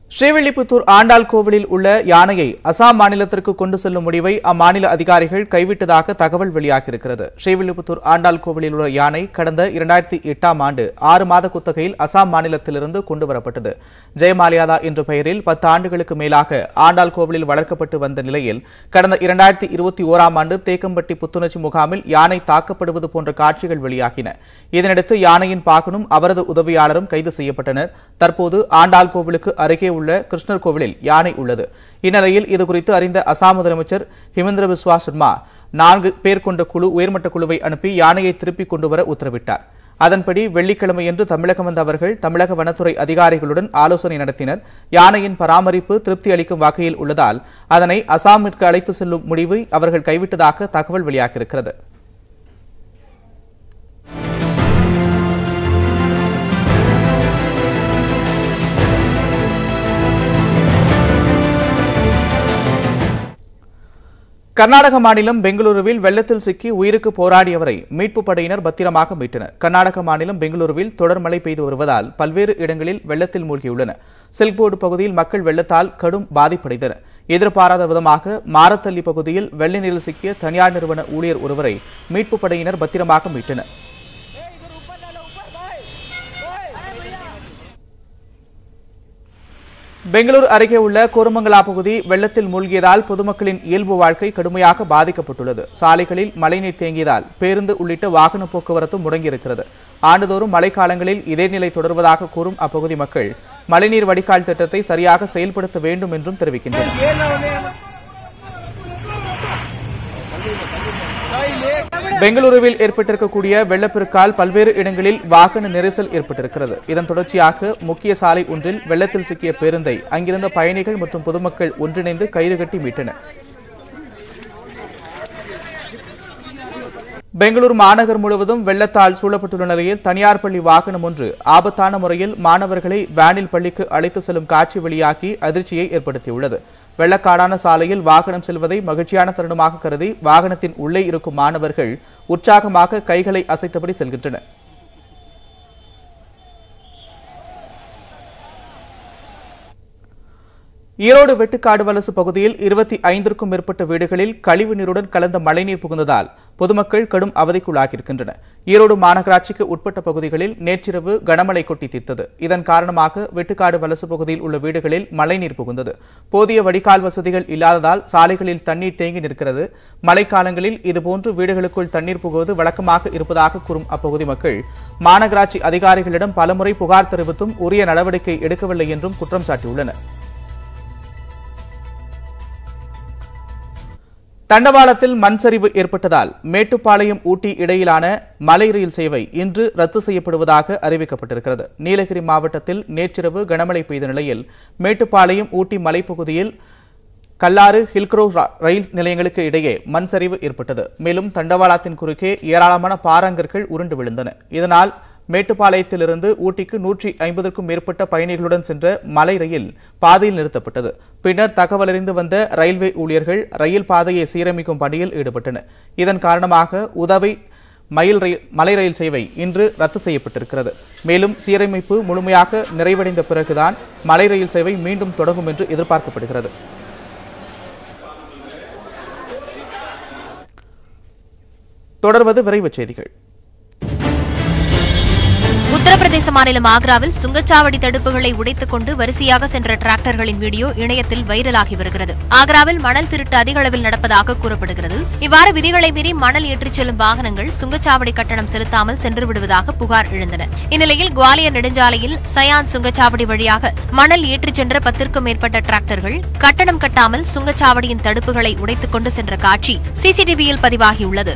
ஸ்ரீவில்லிபுத்தூர் ஆண்டாள் கோவிலில் உள்ள யானையை அசாம் மாநிலத்திற்கு கொண்டு செல்லும் முடிவை அம்மாநில அதிகாரிகள் கைவிட்டதாக தகவல் வெளியாகியிருக்கிறது ஸ்ரீவில்லிபுத்தூர் ஆண்டாள் கோவிலில் உள்ள யானை கடந்த இரண்டாயிரத்தி எட்டாம் ஆண்டு ஆறு மாத குத்தகையில் அசாம் மாநிலத்திலிருந்து கொண்டு வரப்பட்டது ஜெயமாலியாதா என்ற பெயரில் பத்து ஆண்டுகளுக்கு மேலாக ஆண்டாள் கோவிலில் வளர்க்கப்பட்டு வந்த நிலையில் கடந்த இரண்டாயிரத்தி இருபத்தி ஓராம் ஆண்டு தேக்கம்பட்டி புத்துணர்ச்சி முகாமில் யானை தாக்கப்படுவது போன்ற காட்சிகள் வெளியாகின இதனையடுத்து யானையின் பாகனும் அவரது உதவியாளரும் கைது செய்யப்பட்டனர் தற்போது ஆண்டாள் கோவிலுக்கு அருகே உள்ள கிருஷ்ணர் கோவிலில் யானை உள்ளது இந்நிலையில் இதுகுறித்து அறிந்த அசாம் முதலமைச்சர் ஹிமந்திர பிஸ்வா சர்மா நான்கு பேர் கொண்ட குழு உயர்மட்ட குழுவை அனுப்பி யானையை திருப்பிக் கொண்டு வர உத்தரவிட்டார் அதன்படி வெள்ளிக்கிழமையன்று தமிழகம் வந்த அவர்கள் தமிழக வனத்துறை அதிகாரிகளுடன் ஆலோசனை நடத்தினர் யானையின் பராமரிப்பு திருப்தி அளிக்கும் வகையில் உள்ளதால் அதனை அசாமிற்கு அழைத்து செல்லும் முடிவை அவர்கள் கைவிட்டதாக தகவல் வெளியாகியிருக்கிறது கர்நாடக மாநிலம் பெங்களூருவில் வெள்ளத்தில் சிக்கி உயிருக்கு போராடியவரை மீட்புப் படையினர் பத்திரமாக மீட்டனர் கர்நாடக மாநிலம் பெங்களூருவில் தொடர் மழை பெய்து வருவதால் பல்வேறு இடங்களில் வெள்ளத்தில் மூழ்கியுள்ளன சில்க்போர்டு பகுதியில் மக்கள் வெள்ளத்தால் கடும் பாதிப்படைந்தனர் எதிர்பாராத விதமாக மாரத்தள்ளி பகுதியில் வெள்ள நீரில் சிக்கிய தனியார் நிறுவன ஊழியர் ஒருவரை மீட்புப் படையினர் பத்திரமாக மீட்டனர் பெங்களூரு அருகே உள்ள கோரமங்கலா பகுதி வெள்ளத்தில் மூழ்கியதால் பொதுமக்களின் இயல்பு வாழ்க்கை கடுமையாக பாதிக்கப்பட்டுள்ளது சாலைகளில் மழைநீர் தேங்கியதால் பேருந்து உள்ளிட்ட வாகன போக்குவரத்து முடங்கியிருக்கிறது ஆண்டுதோறும் மழைக்காலங்களில் இதே நிலை தொடர்வதாக கூறும் அப்பகுதி மக்கள் மழைநீர் வடிகால் திட்டத்தை சரியாக செயல்படுத்த வேண்டும் என்றும் தெரிவிக்கின்றனர் பெங்களூருவில் ஏற்பட்டிருக்கக்கூடிய வெள்ளப்பெருக்கால் பல்வேறு இடங்களில் வாகன நெரிசல் ஏற்பட்டிருக்கிறது இதன் தொடர்ச்சியாக முக்கிய சாலை ஒன்றில் வெள்ளத்தில் சிக்கிய பேருந்தை அங்கிருந்த பயணிகள் மற்றும் பொதுமக்கள் ஒன்றிணைந்து கயிறு கட்டி மீட்டனர் பெங்களூரு மாநகர் முழுவதும் வெள்ளத்தால் சூழப்பட்டுள்ள நிலையில் தனியார் பள்ளி வாகனம் ஒன்று ஆபத்தான முறையில் மாணவர்களை வேனில் பள்ளிக்கு அழைத்து செல்லும் காட்சி வெளியாகி அதிர்ச்சியை ஏற்படுத்தியுள்ளது வெள்ளக்காடான சாலையில் வாகனம் செல்வதை மகிழ்ச்சியான தருணமாக கருதி வாகனத்தின் உள்ளே இருக்கும் மாணவர்கள் உற்சாகமாக கைகளை அசைத்தபடி செல்கின்றனர் ஈரோடு வெட்டுக்காடு வலசு பகுதியில் இருபத்தி ஐந்திற்கும் மேற்பட்ட வீடுகளில் கழிவு நீருடன் கலந்த மழைநீர் புகுந்ததால் பொதுமக்கள் கடும் அவதிக்குள்ளாகியிருக்கின்றனர் ஈரோடு மாநகராட்சிக்கு உட்பட்ட பகுதிகளில் நேற்றிரவு கனமழை கொட்டி தீர்த்தது இதன் காரணமாக வெட்டுக்காடு வலசு பகுதியில் உள்ள வீடுகளில் மழைநீர் புகுந்தது போதிய வடிகால் வசதிகள் இல்லாததால் சாலைகளில் தண்ணீர் தேங்கி நிற்கிறது மழைக்காலங்களில் இதுபோன்று வீடுகளுக்குள் தண்ணீர் புகுவது வழக்கமாக இருப்பதாக கூறும் அப்பகுதி மக்கள் மாநகராட்சி அதிகாரிகளிடம் பலமுறை புகார் தெரிவித்தும் உரிய நடவடிக்கை எடுக்கவில்லை என்றும் குற்றம் சாட்டியுள்ளனர் தண்டவாளத்தில் மண் சரிவு ஏற்பட்டதால் மேட்டுப்பாளையம் ஊட்டி இடையிலான மலை ரயில் சேவை இன்று ரத்து செய்யப்படுவதாக அறிவிக்கப்பட்டிருக்கிறது நீலகிரி மாவட்டத்தில் நேற்றிரவு கனமழை பெய்த நிலையில் மேட்டுப்பாளையம் ஊட்டி மலைப்பகுதியில் கல்லாறு ஹில்க்ரோ ரயில் நிலையங்களுக்கு இடையே மண் சரிவு ஏற்பட்டது மேலும் தண்டவாளத்தின் குறுக்கே ஏராளமான பாறாங்கற்கள் உருண்டு விழுந்தன இதனால் மேட்டுப்பாளையத்திலிருந்து ஊட்டிக்கு நூற்றி ஐம்பதுக்கும் மேற்பட்ட பயணிகளுடன் சென்ற மலை ரயில் பாதையில் நிறுத்தப்பட்டது பின்னர் தகவலறிந்து வந்த ரயில்வே ஊழியர்கள் ரயில் பாதையை சீரமைக்கும் பணியில் ஈடுபட்டனர் இதன் காரணமாக உதவி மயில் ரயில் மலை ரயில் சேவை இன்று ரத்து செய்யப்பட்டிருக்கிறது மேலும் சீரமைப்பு முழுமையாக நிறைவடைந்த பிறகுதான் மலை ரயில் சேவை மீண்டும் தொடங்கும் என்று எதிர்பார்க்கப்படுகிறது தொடர்வது விரைவுச் செய்திகள் உத்தரப்பிரதேச மாநிலம் ஆக்ராவில் சுங்கச்சாவடி தடுப்புகளை உடைத்துக் கொண்டு வரிசையாக சென்ற டிராக்டர்களின் வீடியோ இணையத்தில் வைரலாகி வருகிறது ஆக்ராவில் மணல் திருட்டு அதிக அளவில் நடப்பதாக கூறப்படுகிறது இவ்வாறு விதிகளை மீறி மணல் ஏற்றிச் செல்லும் வாகனங்கள் சுங்கச்சாவடி கட்டணம் செலுத்தாமல் சென்று விடுவதாக புகார் எழுந்தன இந்நிலையில் குவாலியர் நெடுஞ்சாலையில் சயான் சுங்கச்சாவடி வழியாக மணல் ஏற்றிச் சென்ற பத்திற்கும் மேற்பட்ட டிராக்டர்கள் கட்டணம் கட்டாமல் சுங்கச்சாவடியின் தடுப்புகளை உடைத்துக் கொண்டு சென்ற காட்சி சிசிடிவியில் பதிவாகியுள்ளது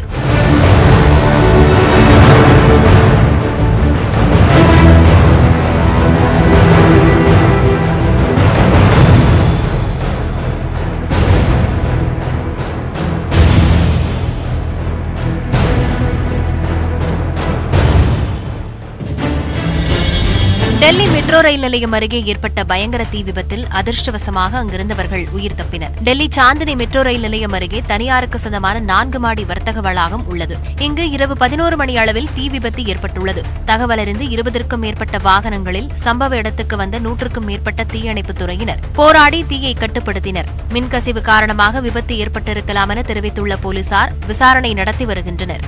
டெல்லி மெட்ரோ மெட்ரோ ரயில் நிலையம் அருகே ஏற்பட்ட பயங்கர தீ விபத்தில் அதிர்ஷ்டவசமாக அங்கிருந்தவர்கள் உயிர் தப்பினர் டெல்லி சாந்தினி மெட்ரோ ரயில் நிலையம் அருகே தனியாருக்கு சொந்தமான நான்கு மாடி வர்த்தக வளாகம் உள்ளது இங்கு இரவு பதினோரு மணி அளவில் தீ விபத்து ஏற்பட்டுள்ளது தகவலறிந்து இருபதற்கும் மேற்பட்ட வாகனங்களில் சம்பவ இடத்துக்கு வந்த நூற்றுக்கும் மேற்பட்ட தீயணைப்புத் துறையினர் போராடி தீயை கட்டுப்படுத்தினர் மின்கசிவு காரணமாக விபத்து ஏற்பட்டிருக்கலாம் என தெரிவித்துள்ள போலீசார் விசாரணை நடத்தி வருகின்றனர்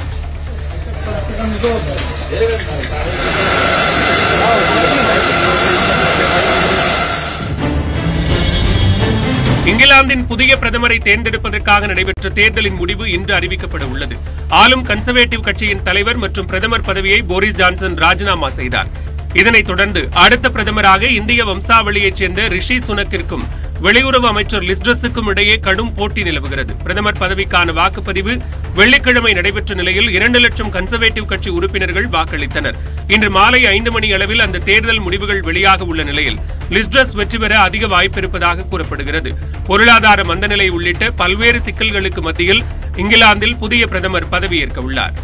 இங்கிலாந்தின் புதிய பிரதமரை தேர்ந்தெடுப்பதற்காக நடைபெற்ற தேர்தலின் முடிவு இன்று அறிவிக்கப்பட உள்ளது ஆளும் கன்சர்வேட்டிவ் கட்சியின் தலைவர் மற்றும் பிரதமர் பதவியை போரிஸ் ஜான்சன் ராஜினாமா செய்தார் இதனைத் தொடர்ந்து அடுத்த பிரதமராக இந்திய வம்சாவளியைச் சேர்ந்த ரிஷி சுனக்கிற்கும் வெளியுறவு அமைச்சர் லிஸ்ட்ரஸுக்கும் இடையே கடும் போட்டி நிலவுகிறது பிரதமர் பதவிக்கான வாக்குப்பதிவு வெள்ளிக்கிழமை நடைபெற்ற நிலையில் இரண்டு லட்சம் கன்சர்வேட்டிவ் கட்சி உறுப்பினர்கள் வாக்களித்தனர் இன்று மாலை ஐந்து மணி அளவில் அந்த தேர்தல் முடிவுகள் வெளியாக உள்ள நிலையில் லிஸ்ட்ரஸ் வெற்றி பெற அதிக வாய்ப்பிருப்பதாக கூறப்படுகிறது பொருளாதார மந்தநிலை உள்ளிட்ட பல்வேறு சிக்கல்களுக்கு மத்தியில் இங்கிலாந்தில் புதிய பிரதமர் பதவியேற்க உள்ளார்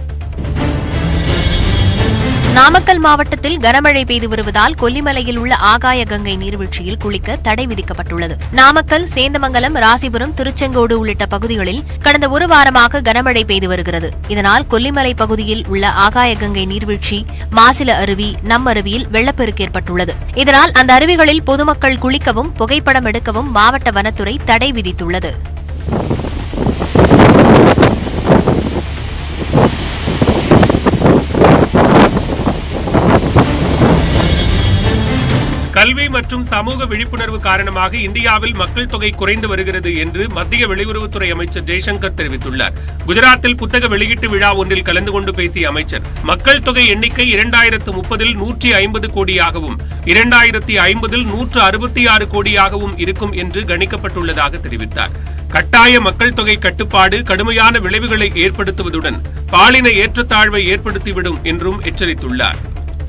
நாமக்கல் மாவட்டத்தில் கனமழை பெய்து வருவதால் கொல்லிமலையில் உள்ள ஆகாய கங்கை நீர்வீழ்ச்சியில் குளிக்க தடை விதிக்கப்பட்டுள்ளது நாமக்கல் சேந்தமங்கலம் ராசிபுரம் திருச்செங்கோடு உள்ளிட்ட பகுதிகளில் கடந்த ஒரு வாரமாக கனமழை பெய்து வருகிறது இதனால் கொல்லிமலை பகுதியில் உள்ள ஆகாய கங்கை நீர்வீழ்ச்சி மாசில அருவி நம் அருவியில் வெள்ளப்பெருக்கு ஏற்பட்டுள்ளது இதனால் அந்த அருவிகளில் பொதுமக்கள் குளிக்கவும் புகைப்படம் எடுக்கவும் மாவட்ட வனத்துறை தடை விதித்துள்ளது கல்வி மற்றும் சமூக விழிப்புணர்வு காரணமாக இந்தியாவில் மக்கள் தொகை குறைந்து வருகிறது என்று மத்திய வெளியுறவுத்துறை அமைச்சர் ஜெய்சங்கர் தெரிவித்துள்ளார் குஜராத்தில் புத்தக வெளியீட்டு விழா ஒன்றில் கலந்து கொண்டு பேசிய அமைச்சர் மக்கள் தொகை எண்ணிக்கை இரண்டாயிரத்து முப்பதில் நூற்றி ஐம்பது கோடியாகவும் இரண்டாயிரத்தி ஐம்பதில் நூற்று அறுபத்தி ஆறு கோடியாகவும் இருக்கும் என்று கணிக்கப்பட்டுள்ளதாக தெரிவித்தார் கட்டாய மக்கள் தொகை கட்டுப்பாடு கடுமையான விளைவுகளை ஏற்படுத்துவதுடன் பாலின ஏற்றத்தாழ்வை ஏற்படுத்திவிடும் என்றும் எச்சரித்துள்ளார்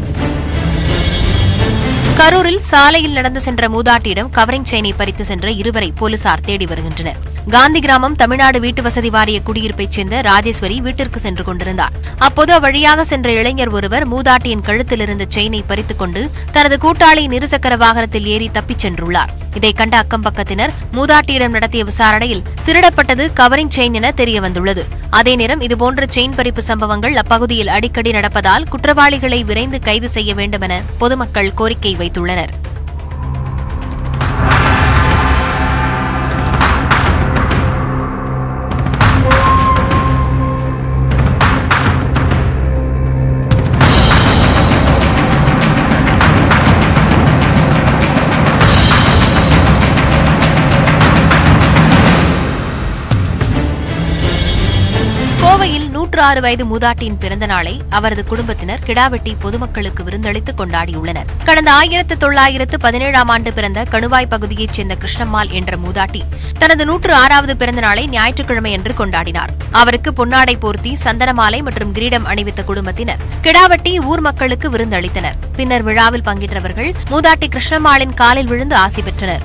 கரூரில் சாலையில் நடந்து சென்ற மூதாட்டியிடம் கவரிங் செயினை பறித்து சென்ற இருவரை போலீசார் தேடி வருகின்றனர் காந்தி கிராமம் தமிழ்நாடு வீட்டு வசதி வாரிய குடியிருப்பைச் சேர்ந்த ராஜேஸ்வரி வீட்டிற்கு சென்று கொண்டிருந்தார் அப்போது அவ்வழியாக சென்ற இளைஞர் ஒருவர் மூதாட்டியின் கழுத்தில் இருந்த செயினை பறித்துக் கொண்டு தனது கூட்டாளியின் இருசக்கர வாகனத்தில் ஏறி தப்பிச் சென்றுள்ளார் இதை கண்ட அக்கம் பக்கத்தினர் மூதாட்டியிடம் நடத்திய விசாரணையில் திருடப்பட்டது கவரிங் செயின் என தெரியவந்துள்ளது அதே நேரம் இதுபோன்ற செயின் பறிப்பு சம்பவங்கள் அப்பகுதியில் அடிக்கடி நடப்பதால் குற்றவாளிகளை விரைந்து கைது செய்ய வேண்டும் என பொதுமக்கள் கோரிக்கை வைத்துள்ளனர் கோவையில் நூற்று ஆறு வயது மூதாட்டியின் பிறந்த நாளை அவரது குடும்பத்தினர் கிடாவெட்டி பொதுமக்களுக்கு விருந்தளித்து கொண்டாடியுள்ளனர் கடந்த ஆயிரத்து தொள்ளாயிரத்து பதினேழாம் ஆண்டு பிறந்த கணுவாய் பகுதியைச் சேர்ந்த கிருஷ்ணம்மாள் என்ற மூதாட்டி தனது நூற்று ஆறாவது பிறந்த நாளை ஞாயிற்றுக்கிழமை அன்று கொண்டாடினார் அவருக்கு பொன்னாடை போர்த்தி சந்தனமாலை மற்றும் கிரீடம் அணிவித்த குடும்பத்தினர் கிடாவெட்டி ஊர் மக்களுக்கு விருந்தளித்தனர் பின்னர் விழாவில் பங்கேற்றவர்கள் மூதாட்டி கிருஷ்ணம்மாளின் காலில் விழுந்து ஆசி பெற்றனர்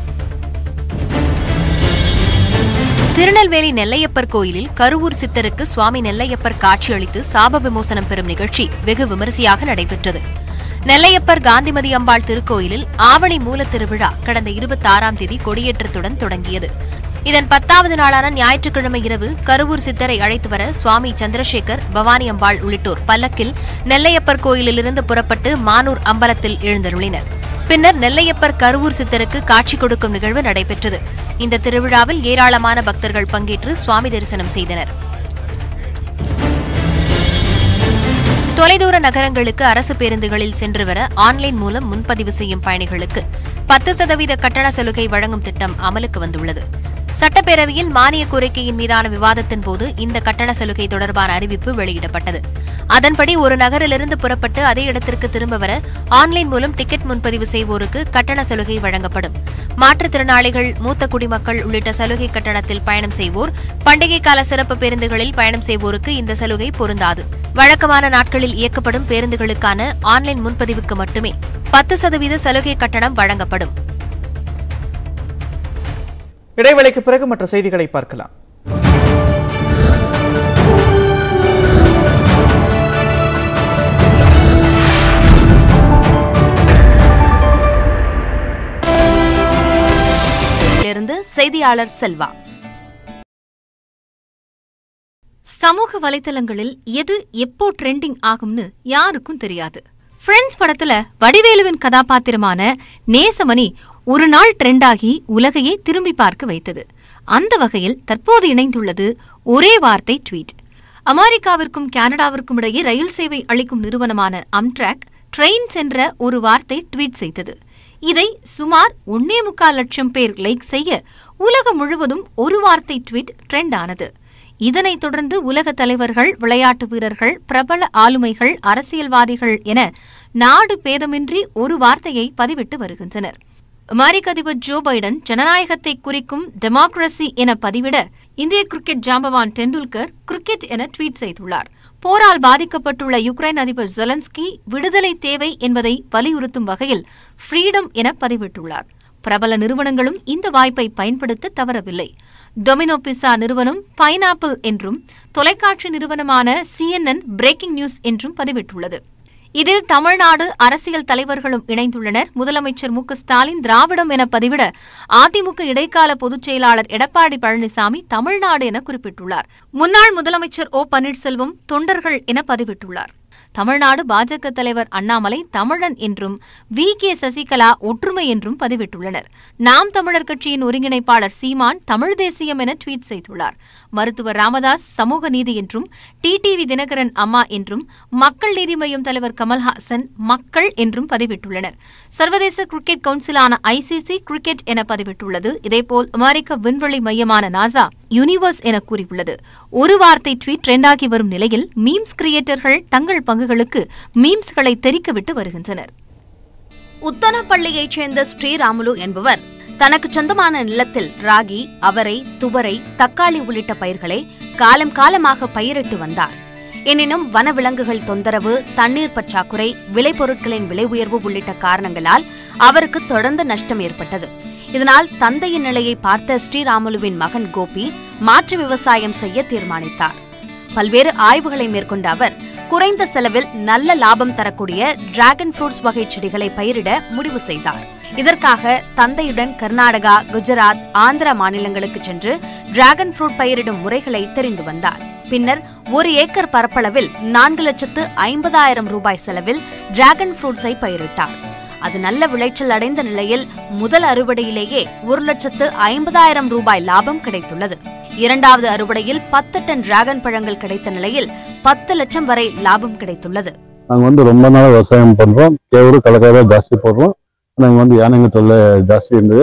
திருநெல்வேலி நெல்லையப்பர் கோயிலில் கருவூர் சித்தருக்கு சுவாமி நெல்லையப்பர் காட்சியளித்து சாப விமோசனம் பெறும் நிகழ்ச்சி வெகு விமரிசையாக நடைபெற்றது நெல்லையப்பர் காந்திமதி அம்பாள் திருக்கோயிலில் ஆவணி மூலத் திருவிழா கடந்த இருபத்தாறாம் தேதி கொடியேற்றத்துடன் தொடங்கியது இதன் பத்தாவது நாளான ஞாயிற்றுக்கிழமை இரவு கருவூர் சித்தரை அழைத்து வர சுவாமி சந்திரசேகர் பவானி அம்பாள் உள்ளிட்டோர் பல்லக்கில் நெல்லையப்பர் கோயிலிலிருந்து புறப்பட்டு மானூர் அம்பலத்தில் எழுந்தருளினர் பின்னர் நெல்லையப்பர் கருவூர் சித்தருக்கு காட்சி கொடுக்கும் நிகழ்வு நடைபெற்றது இந்த திருவிழாவில் ஏராளமான பக்தர்கள் பங்கேற்று சுவாமி தரிசனம் செய்தனர் தொலைதூர நகரங்களுக்கு அரசு பேருந்துகளில் சென்று வர ஆன்லைன் மூலம் முன்பதிவு செய்யும் பயணிகளுக்கு பத்து சதவீத கட்டண சலுகை வழங்கும் திட்டம் அமலுக்கு வந்துள்ளது சட்டப்பேரவையில் மானிய கோரிக்கையின் மீதான விவாதத்தின் போது இந்த கட்டண சலுகை தொடர்பான அறிவிப்பு வெளியிடப்பட்டது அதன்படி ஒரு நகரிலிருந்து புறப்பட்டு அதே இடத்திற்கு திரும்ப வர ஆன்லைன் மூலம் டிக்கெட் முன்பதிவு செய்வோருக்கு கட்டண சலுகை வழங்கப்படும் மாற்றுத்திறனாளிகள் மூத்த குடிமக்கள் உள்ளிட்ட சலுகை கட்டணத்தில் பயணம் செய்வோர் பண்டிகை கால சிறப்பு பேருந்துகளில் பயணம் செய்வோருக்கு இந்த சலுகை பொருந்தாது வழக்கமான நாட்களில் இயக்கப்படும் பேருந்துகளுக்கான ஆன்லைன் முன்பதிவுக்கு மட்டுமே பத்து சதவீத சலுகை கட்டணம் வழங்கப்படும் இடைவேளைக்கு பிறகு மற்ற செய்திகளை பார்க்கலாம் செய்தியாளர் செல்வா சமூக வலைத்தளங்களில் எது எப்போ ட்ரெண்டிங் ஆகும்னு யாருக்கும் தெரியாது ஃப்ரெண்ட்ஸ் படத்துல வடிவேலுவின் கதாபாத்திரமான நேசமணி ஒரு நாள் ட்ரெண்டாகி உலகையே திரும்பி பார்க்க வைத்தது அந்த வகையில் தற்போது இணைந்துள்ளது ஒரே வார்த்தை ட்வீட் அமெரிக்காவிற்கும் கனடாவிற்கும் இடையே ரயில் சேவை அளிக்கும் நிறுவனமான அம்ட்ராக் ட்ரெயின்ஸ் என்ற ஒரு வார்த்தை ட்வீட் செய்தது இதை சுமார் ஒன்னே முக்கால் லட்சம் பேர் லைக் செய்ய உலகம் முழுவதும் ஒரு வார்த்தை ட்வீட் ட்ரெண்ட் ஆனது இதனைத் தொடர்ந்து உலக தலைவர்கள் விளையாட்டு வீரர்கள் பிரபல ஆளுமைகள் அரசியல்வாதிகள் என நாடு பேதமின்றி ஒரு வார்த்தையை பதிவிட்டு வருகின்றனர் அமெரிக்க அதிபர் ஜோ பைடன் ஜனநாயகத்தை குறிக்கும் டெமோக்ரசி என பதிவிட இந்திய கிரிக்கெட் ஜாம்பவான் டெண்டுல்கர் கிரிக்கெட் என ட்வீட் செய்துள்ளார் போரால் பாதிக்கப்பட்டுள்ள யுக்ரைன் அதிபர் ஜெலன்ஸ்கி விடுதலை தேவை என்பதை வலியுறுத்தும் வகையில் ஃப்ரீடம் என பதிவிட்டுள்ளார் பிரபல நிறுவனங்களும் இந்த வாய்ப்பை பயன்படுத்த தவறவில்லை டொமினோ பிசா நிறுவனம் பைனாப்பிள் என்றும் தொலைக்காட்சி நிறுவனமான சிஎன்என் பிரேக்கிங் நியூஸ் என்றும் பதிவிட்டுள்ளது இதில் தமிழ்நாடு அரசியல் தலைவர்களும் இணைந்துள்ளனர் முதலமைச்சர் மு க ஸ்டாலின் திராவிடம் என பதிவிட அதிமுக இடைக்கால பொதுச் செயலாளர் எடப்பாடி பழனிசாமி தமிழ்நாடு என குறிப்பிட்டுள்ளார் முன்னாள் முதலமைச்சர் ஓ பன்னீர்செல்வம் தொண்டர்கள் என பதிவிட்டுள்ளார் தமிழ்நாடு பாஜக தலைவர் அண்ணாமலை தமிழன் என்றும் வி கே சசிகலா ஒற்றுமை என்றும் பதிவிட்டுள்ளனர் நாம் தமிழர் கட்சியின் ஒருங்கிணைப்பாளர் சீமான் தமிழ் தேசியம் என ட்வீட் செய்துள்ளார் மருத்துவர் ராமதாஸ் சமூக நீதி என்றும் டிடிவி தினகரன் அம்மா என்றும் மக்கள் நீதி மய்யம் தலைவர் கமல்ஹாசன் மக்கள் என்றும் பதிவிட்டுள்ளனர் சர்வதேச கிரிக்கெட் கவுன்சிலான ஐசிசி கிரிக்கெட் என பதிவிட்டுள்ளது இதேபோல் அமெரிக்க விண்வெளி மையமான நாசா யூனிவர்ஸ் என கூறியுள்ளது ஒரு வார்த்தை ட்வீட் ட்ரெண்டாகி வரும் நிலையில் மீம்ஸ் கிரியேட்டர்கள் தங்கள் பங்குகளுக்கு மீம்ஸ்களை தெரிக்கவிட்டு வருகின்றனர் உத்தனப்பள்ளியைச் சேர்ந்த ஸ்ரீராமுலு என்பவர் தனக்கு சொந்தமான நிலத்தில் ராகி அவரை துவரை தக்காளி உள்ளிட்ட பயிர்களை காலம் காலமாக பயிரிட்டு வந்தார் எனினும் வனவிலங்குகள் தொந்தரவு தண்ணீர் பற்றாக்குறை விளைபொருட்களின் விலை உயர்வு உள்ளிட்ட காரணங்களால் அவருக்கு தொடர்ந்து நஷ்டம் ஏற்பட்டது இதனால் தந்தையின் நிலையை பார்த்த ஸ்ரீராமுலுவின் மகன் கோபி மாற்று விவசாயம் செய்ய தீர்மானித்தார் பல்வேறு ஆய்வுகளை மேற்கொண்ட அவர் குறைந்த செலவில் நல்ல லாபம் தரக்கூடிய டிராகன் ஃப்ரூட்ஸ் வகை செடிகளை பயிரிட முடிவு செய்தார் இதற்காக தந்தையுடன் கர்நாடகா குஜராத் ஆந்திரா மாநிலங்களுக்கு சென்று டிராகன் ஃப்ரூட் பயிரிடும் முறைகளை தெரிந்து வந்தார் பின்னர் ஒரு ஏக்கர் பரப்பளவில் நான்கு லட்சத்து ஐம்பதாயிரம் ரூபாய் செலவில் டிராகன் ஃப்ரூட்ஸை பயிரிட்டார் அது நல்ல விளைச்சல் அடைந்த நிலையில் முதல் அறுவடையிலேயே ஒரு லட்சத்து ஐம்பதாயிரம் ரூபாய் லாபம் கிடைத்துள்ளது இரண்டாவது அறுவடையில் பத்து டன் டிராகன் பழங்கள் கிடைத்த நிலையில் பத்து லட்சம் வரை லாபம் கிடைத்துள்ளது நாங்கள் வந்து ரொம்ப நாள் விவசாயம் பண்ணுறோம் கேவரு கலக்காய் தான் ஜாஸ்தி போடுறோம் நாங்கள் வந்து யானைங்க தொல்லை ஜாஸ்தி இருந்தது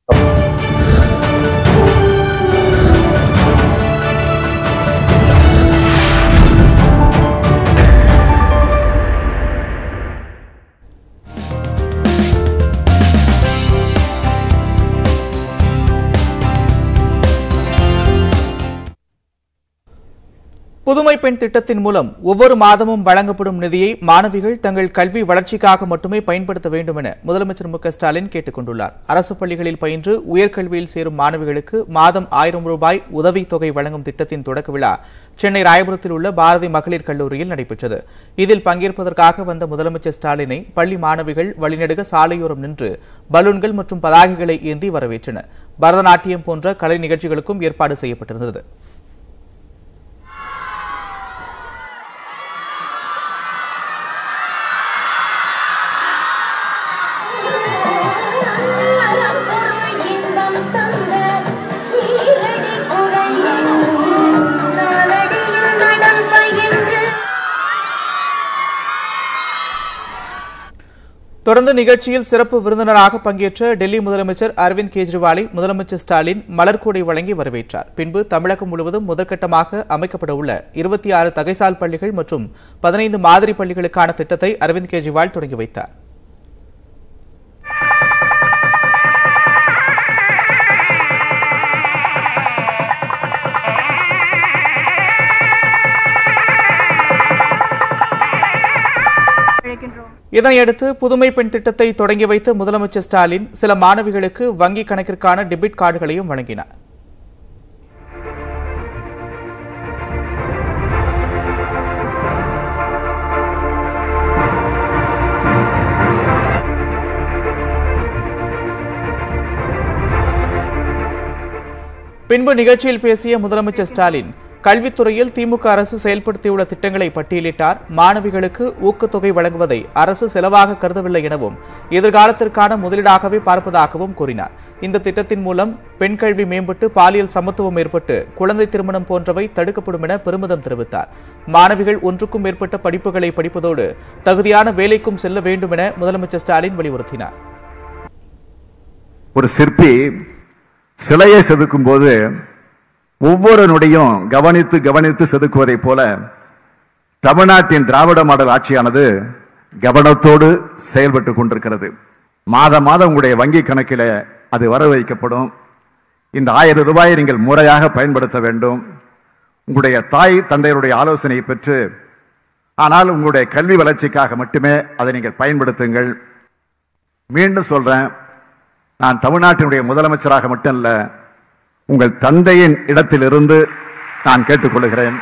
புதுமை பெண் திட்டத்தின் மூலம் ஒவ்வொரு மாதமும் வழங்கப்படும் நிதியை மாணவிகள் தங்கள் கல்வி வளர்ச்சிக்காக மட்டுமே பயன்படுத்த வேண்டும் என முதலமைச்சர் மு க ஸ்டாலின் கேட்டுக் கொண்டுள்ளார் அரசு பள்ளிகளில் பயின்று உயர்கல்வியில் சேரும் மாணவிகளுக்கு மாதம் ஆயிரம் ரூபாய் உதவித்தொகை வழங்கும் திட்டத்தின் தொடக்க விழா சென்னை ராயபுரத்தில் உள்ள பாரதி மகளிர் கல்லூரியில் நடைபெற்றது இதில் பங்கேற்பதற்காக வந்த முதலமைச்சர் ஸ்டாலினை பள்ளி மாணவிகள் வழிநெடுக சாலையோரம் நின்று பலூன்கள் மற்றும் பதாகைகளை ஏந்தி வரவேற்றனர் பரதநாட்டியம் போன்ற கலை நிகழ்ச்சிகளுக்கும் ஏற்பாடு செய்யப்பட்டிருந்தது இன்பம் தந்த சீரடி உரையினும் நாளடியில் நடம் பயின்று தொடர்ந்து நிகழ்ச்சியில் சிறப்பு விருந்தினராக பங்கேற்ற டெல்லி முதலமைச்சர் அரவிந்த் கெஜ்ரிவாலை முதலமைச்சர் ஸ்டாலின் மலர்கொடை வழங்கி வரவேற்றார் பின்பு தமிழகம் முழுவதும் முதற்கட்டமாக அமைக்கப்பட உள்ள இருபத்தி ஆறு தகைசால் பள்ளிகள் மற்றும் பதினைந்து மாதிரி பள்ளிகளுக்கான திட்டத்தை அரவிந்த் கெஜ்ரிவால் தொடங்கி வைத்தார் இதனையடுத்து புதுமை பெண் திட்டத்தை தொடங்கி வைத்த முதலமைச்சர் ஸ்டாலின் சில மாணவிகளுக்கு வங்கி கணக்கிற்கான டெபிட் கார்டுகளையும் வழங்கினார் பின்பு நிகழ்ச்சியில் பேசிய முதலமைச்சர் ஸ்டாலின் கல்வித்துறையில் திமுக அரசு செயல்படுத்தியுள்ள திட்டங்களை பட்டியலிட்டார் மாணவிகளுக்கு ஊக்கத்தொகை வழங்குவதை அரசு செலவாக கருதவில்லை எனவும் எதிர்காலத்திற்கான முதலீடாகவே பார்ப்பதாகவும் கூறினார் இந்த திட்டத்தின் மூலம் பெண் கல்வி மேம்பட்டு பாலியல் சமத்துவம் ஏற்பட்டு குழந்தை திருமணம் போன்றவை தடுக்கப்படும் என பெருமிதம் தெரிவித்தார் மாணவிகள் ஒன்றுக்கும் மேற்பட்ட படிப்புகளை படிப்பதோடு தகுதியான வேலைக்கும் செல்ல வேண்டும் என முதலமைச்சர் ஸ்டாலின் வலியுறுத்தினார் ஒரு சிற்பி சிலையை செதுக்கும் போது ஒவ்வொரு நொடியும் கவனித்து கவனித்து செதுக்குவதைப் போல தமிழ்நாட்டின் திராவிட மாடல் ஆட்சியானது கவனத்தோடு செயல்பட்டு கொண்டிருக்கிறது மாத மாதம் உங்களுடைய வங்கி கணக்கில அது வர வைக்கப்படும் இந்த ஆயிரம் ரூபாயை நீங்கள் முறையாக பயன்படுத்த வேண்டும் உங்களுடைய தாய் தந்தையருடைய ஆலோசனையை பெற்று ஆனால் உங்களுடைய கல்வி வளர்ச்சிக்காக மட்டுமே அதை நீங்கள் பயன்படுத்துங்கள் மீண்டும் சொல்றேன் நான் தமிழ்நாட்டினுடைய முதலமைச்சராக மட்டுமல்ல உங்கள் தந்தையின் இடத்திலிருந்து நான் கேட்டுக்கொள்கிறேன்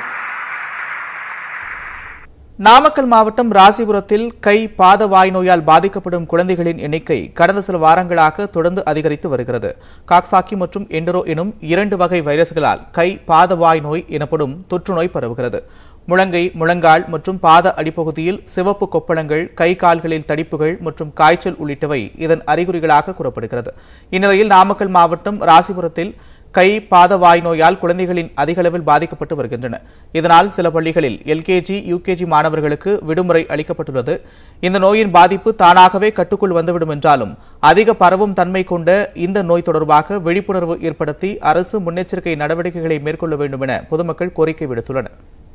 நாமக்கல் மாவட்டம் ராசிபுரத்தில் கை பாத வாய் நோயால் பாதிக்கப்படும் குழந்தைகளின் எண்ணிக்கை கடந்த சில வாரங்களாக தொடர்ந்து அதிகரித்து வருகிறது காக்சாக்கி மற்றும் எண்டரோ எனும் இரண்டு வகை வைரஸ்களால் கை பாத வாய் நோய் எனப்படும் தொற்று நோய் பரவுகிறது முழங்கை முழங்கால் மற்றும் பாத அடிப்பகுதியில் சிவப்பு கொப்பளங்கள் கை கால்களில் தடிப்புகள் மற்றும் காய்ச்சல் உள்ளிட்டவை இதன் அறிகுறிகளாக கூறப்படுகிறது இந்நிலையில் நாமக்கல் மாவட்டம் ராசிபுரத்தில் கை பாத வாய் நோயால் குழந்தைகளின் அதிக அளவில் பாதிக்கப்பட்டு வருகின்றன இதனால் சில பள்ளிகளில் எல்கேஜி யூகேஜி மாணவர்களுக்கு விடுமுறை அளிக்கப்பட்டுள்ளது இந்த நோயின் பாதிப்பு தானாகவே கட்டுக்குள் வந்துவிடும் என்றாலும் அதிக பரவும் தன்மை கொண்ட இந்த நோய் தொடர்பாக விழிப்புணர்வு ஏற்படுத்தி அரசு முன்னெச்சரிக்கை நடவடிக்கைகளை மேற்கொள்ள வேண்டும் என பொதுமக்கள் கோரிக்கை விடுத்துள்ளனர்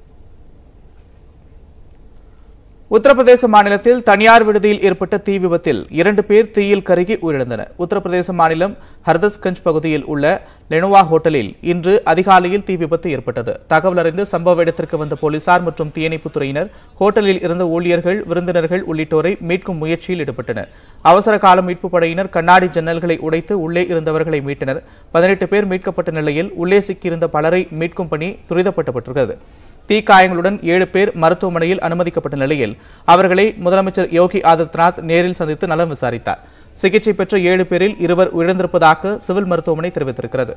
உத்தரப்பிரதேச மாநிலத்தில் தனியார் விடுதியில் ஏற்பட்ட தீ விபத்தில் இரண்டு பேர் தீயில் கருகி உயிரிழந்தனர் உத்தரப்பிரதேச மாநிலம் ஹர்தஸ்கஞ்ச் பகுதியில் உள்ள லெனோவா ஹோட்டலில் இன்று அதிகாலையில் தீ விபத்து ஏற்பட்டது தகவல் அறிந்து சம்பவ இடத்திற்கு வந்த போலீசார் மற்றும் தீயணைப்புத் துறையினர் ஹோட்டலில் இருந்த ஊழியர்கள் விருந்தினர்கள் உள்ளிட்டோரை மீட்கும் முயற்சியில் ஈடுபட்டனர் அவசர கால மீட்புப் படையினர் கண்ணாடி ஜன்னல்களை உடைத்து உள்ளே இருந்தவர்களை மீட்டனர் பதினெட்டு பேர் மீட்கப்பட்ட நிலையில் உள்ளே சிக்கியிருந்த பலரை மீட்கும் பணி துரிதப்படுத்தப்பட்டிருக்கிறது தீக்காயங்களுடன் ஏழு பேர் மருத்துவமனையில் அனுமதிக்கப்பட்ட நிலையில் அவர்களை முதலமைச்சர் யோகி ஆதித்யநாத் நேரில் சந்தித்து நலம் விசாரித்தார் சிகிச்சை பெற்ற ஏழு பேரில் இருவர் உயிரிழந்திருப்பதாக சிவில் மருத்துவமனை தெரிவித்திருக்கிறது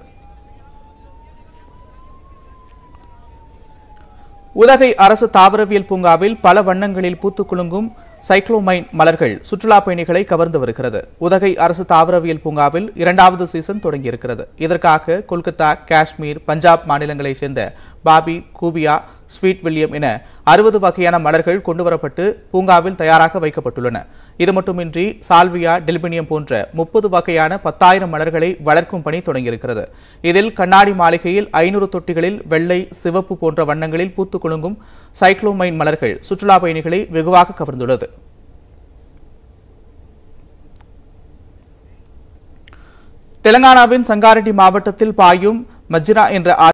உதகை அரசு தாவரவியல் பூங்காவில் பல வண்ணங்களில் பூத்துக் குலுங்கும் சைக்ளோமைன் மலர்கள் சுற்றுலா பயணிகளை கவர்ந்து வருகிறது உதகை அரசு தாவரவியல் பூங்காவில் இரண்டாவது சீசன் தொடங்கியிருக்கிறது இதற்காக கொல்கத்தா காஷ்மீர் பஞ்சாப் மாநிலங்களைச் சேர்ந்த பாபி கூபியா ஸ்வீட் வில்லியம் என அறுபது வகையான மலர்கள் கொண்டுவரப்பட்டு பூங்காவில் தயாராக வைக்கப்பட்டுள்ளன இது மட்டுமின்றி சால்வியா டெல்பினியம் போன்ற முப்பது வகையான பத்தாயிரம் மலர்களை வளர்க்கும் பணி தொடங்கியிருக்கிறது இதில் கண்ணாடி மாளிகையில் ஐநூறு தொட்டிகளில் வெள்ளை சிவப்பு போன்ற வண்ணங்களில் பூத்துக் குலுங்கும் சைக்ளோமைன் மலர்கள் சுற்றுலா பயணிகளை வெகுவாக கவர்ந்துள்ளது தெலங்கானாவின் சங்காரெட்டி மாவட்டத்தில் பாயும் மஜ்ரா என்ற